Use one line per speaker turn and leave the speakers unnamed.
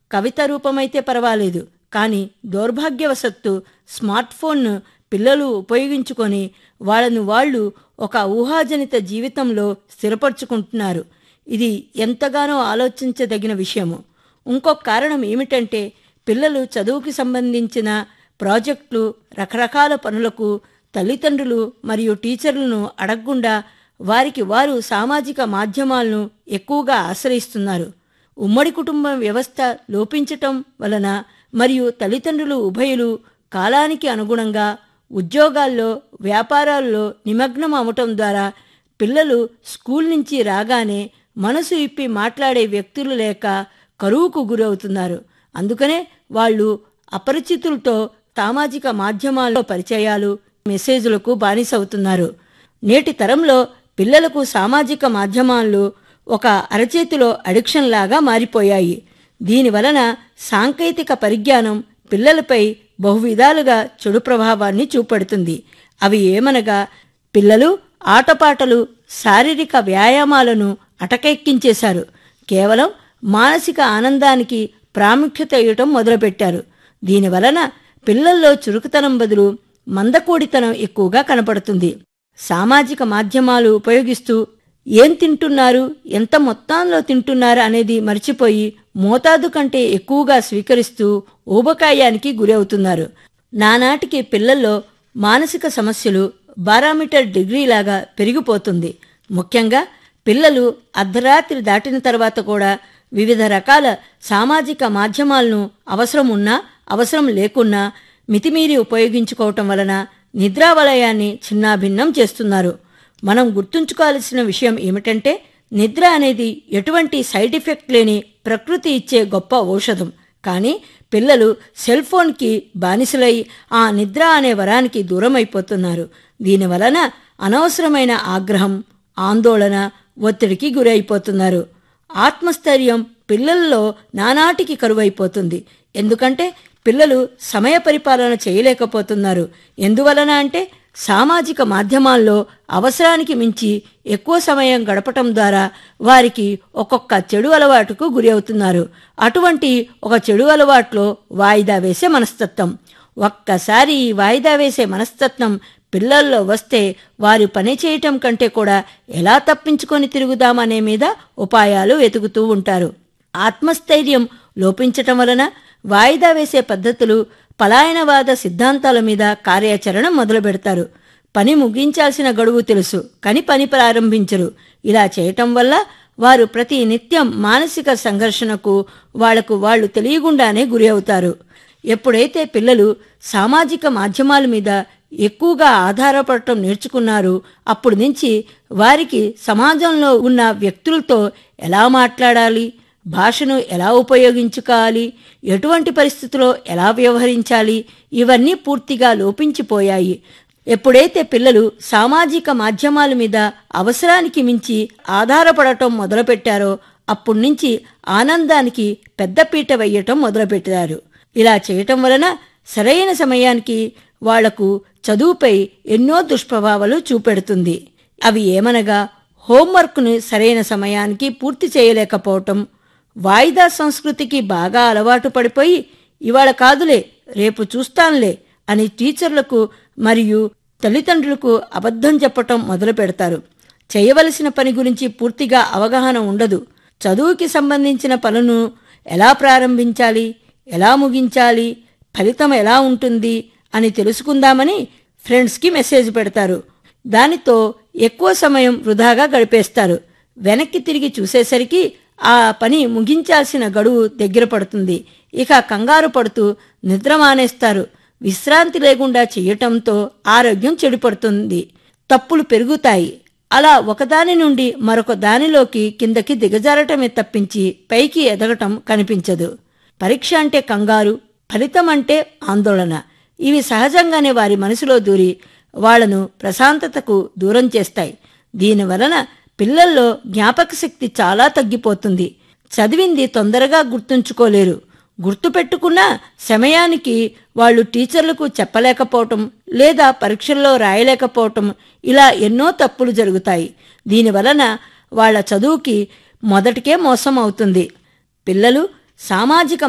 కవిత రూపమైతే పర్వాలేదు కానీ దౌర్భాగ్యవశత్తు స్మార్ట్ ఫోన్ను పిల్లలు ఉపయోగించుకొని వాళ్ళను వాళ్ళు ఒక ఊహాజనిత జీవితంలో స్థిరపరుచుకుంటున్నారు ఇది ఎంతగానో ఆలోచించదగిన విషయము ఇంకొక కారణం ఏమిటంటే పిల్లలు చదువుకి సంబంధించిన ప్రాజెక్టులు రకరకాల పనులకు తల్లిదండ్రులు మరియు టీచర్లను అడగకుండా వారికి వారు సామాజిక మాధ్యమాలను ఎక్కువగా ఆశ్రయిస్తున్నారు ఉమ్మడి కుటుంబ వ్యవస్థ లోపించటం వలన మరియు తల్లిదండ్రులు ఉభయులు కాలానికి అనుగుణంగా ఉద్యోగాల్లో వ్యాపారాల్లో నిమగ్నం అవటం ద్వారా పిల్లలు స్కూల్ నుంచి రాగానే మనసు ఇప్పి మాట్లాడే వ్యక్తులు లేక కరువుకు గురవుతున్నారు అందుకనే వాళ్ళు అపరిచితులతో సామాజిక మాధ్యమాల్లో పరిచయాలు మెసేజ్లకు బానిసవుతున్నారు నేటి తరంలో పిల్లలకు సామాజిక మాధ్యమాలు ఒక అరచేతిలో అడిక్షన్ లాగా మారిపోయాయి దీనివలన సాంకేతిక పరిజ్ఞానం పిల్లలపై బహువిధాలుగా చెడు ప్రభావాన్ని చూపెడుతుంది అవి ఏమనగా పిల్లలు ఆటపాటలు శారీరక వ్యాయామాలను అటకెక్కించేశారు కేవలం మానసిక ఆనందానికి ప్రాముఖ్యత ఇవ్వటం మొదలుపెట్టారు దీనివలన పిల్లల్లో చురుకుతనం బదులు మందకోడితనం ఎక్కువగా కనపడుతుంది సామాజిక మాధ్యమాలు ఉపయోగిస్తూ ఏం తింటున్నారు ఎంత మొత్తంలో తింటున్నారు అనేది మర్చిపోయి మోతాదు కంటే ఎక్కువగా స్వీకరిస్తూ ఊబకాయానికి గురవుతున్నారు నానాటికి పిల్లల్లో మానసిక సమస్యలు బారామీటర్ డిగ్రీలాగా పెరిగిపోతుంది ముఖ్యంగా పిల్లలు అర్ధరాత్రి దాటిన తర్వాత కూడా వివిధ రకాల సామాజిక మాధ్యమాలను అవసరం ఉన్నా అవసరం లేకున్నా మితిమీరి ఉపయోగించుకోవటం వలన నిద్రావలయాన్ని చిన్నాభిన్నం చేస్తున్నారు మనం గుర్తుంచుకోవాల్సిన విషయం ఏమిటంటే నిద్ర అనేది ఎటువంటి సైడ్ ఎఫెక్ట్ లేని ప్రకృతి ఇచ్చే గొప్ప ఔషధం కానీ పిల్లలు సెల్ ఫోన్కి బానిసలై ఆ నిద్ర అనే వరానికి దూరమైపోతున్నారు దీనివలన అనవసరమైన ఆగ్రహం ఆందోళన ఒత్తిడికి గురైపోతున్నారు ఆత్మస్థైర్యం పిల్లల్లో నానాటికి కరువైపోతుంది ఎందుకంటే పిల్లలు సమయ పరిపాలన చేయలేకపోతున్నారు ఎందువలన అంటే సామాజిక మాధ్యమాల్లో అవసరానికి మించి ఎక్కువ సమయం గడపటం ద్వారా వారికి ఒక్కొక్క చెడు అలవాటుకు గురి అవుతున్నారు అటువంటి ఒక చెడు అలవాట్లో వాయిదా వేసే మనస్తత్వం ఒక్కసారి ఈ వాయిదా వేసే మనస్తత్వం పిల్లల్లో వస్తే వారు పని చేయటం కంటే కూడా ఎలా తప్పించుకొని తిరుగుదామనే మీద ఉపాయాలు వెతుకుతూ ఉంటారు ఆత్మస్థైర్యం లోపించటం వలన వాయిదా వేసే పద్ధతులు పలాయనవాద సిద్ధాంతాల మీద కార్యాచరణ మొదలు పెడతారు పని ముగించాల్సిన గడువు తెలుసు కానీ పని ప్రారంభించరు ఇలా చేయటం వల్ల వారు ప్రతి నిత్యం మానసిక సంఘర్షణకు వాళ్లకు వాళ్ళు తెలియకుండానే గురి అవుతారు ఎప్పుడైతే పిల్లలు సామాజిక మాధ్యమాల మీద ఎక్కువగా ఆధారపడటం నేర్చుకున్నారు అప్పుడు నుంచి వారికి సమాజంలో ఉన్న వ్యక్తులతో ఎలా మాట్లాడాలి భాషను ఎలా ఉపయోగించుకోవాలి ఎటువంటి పరిస్థితుల్లో ఎలా వ్యవహరించాలి ఇవన్నీ పూర్తిగా లోపించిపోయాయి ఎప్పుడైతే పిల్లలు సామాజిక మాధ్యమాల మీద అవసరానికి మించి ఆధారపడటం మొదలుపెట్టారో అప్పటి నుంచి ఆనందానికి పెద్దపీట వేయటం మొదలుపెట్టారు ఇలా చేయటం వలన సరైన సమయానికి వాళ్లకు చదువుపై ఎన్నో దుష్ప్రభావాలు చూపెడుతుంది అవి ఏమనగా హోంవర్క్ను సరైన సమయానికి పూర్తి చేయలేకపోవటం వాయిదా సంస్కృతికి బాగా అలవాటు పడిపోయి ఇవాళ కాదులే రేపు చూస్తాంలే అని టీచర్లకు మరియు తల్లిదండ్రులకు అబద్ధం చెప్పటం మొదలు పెడతారు చేయవలసిన పని గురించి పూర్తిగా అవగాహన ఉండదు చదువుకి సంబంధించిన పనులను ఎలా ప్రారంభించాలి ఎలా ముగించాలి ఫలితం ఎలా ఉంటుంది అని తెలుసుకుందామని ఫ్రెండ్స్కి మెసేజ్ పెడతారు దానితో ఎక్కువ సమయం వృధాగా గడిపేస్తారు వెనక్కి తిరిగి చూసేసరికి ఆ పని ముగించాల్సిన గడువు దగ్గర పడుతుంది ఇక కంగారు పడుతూ నిద్ర మానేస్తారు విశ్రాంతి లేకుండా చేయటంతో ఆరోగ్యం చెడిపడుతుంది తప్పులు పెరుగుతాయి అలా ఒకదాని నుండి మరొక దానిలోకి కిందకి దిగజారటమే తప్పించి పైకి ఎదగటం కనిపించదు పరీక్ష అంటే కంగారు ఫలితం అంటే ఆందోళన ఇవి సహజంగానే వారి మనసులో దూరి వాళ్లను ప్రశాంతతకు దూరం చేస్తాయి దీనివలన పిల్లల్లో జ్ఞాపక శక్తి చాలా తగ్గిపోతుంది చదివింది తొందరగా గుర్తుంచుకోలేరు గుర్తుపెట్టుకున్నా సమయానికి వాళ్ళు టీచర్లకు చెప్పలేకపోవటం లేదా పరీక్షల్లో రాయలేకపోవటం ఇలా ఎన్నో తప్పులు జరుగుతాయి దీనివలన వాళ్ళ చదువుకి మొదటికే మోసం అవుతుంది పిల్లలు సామాజిక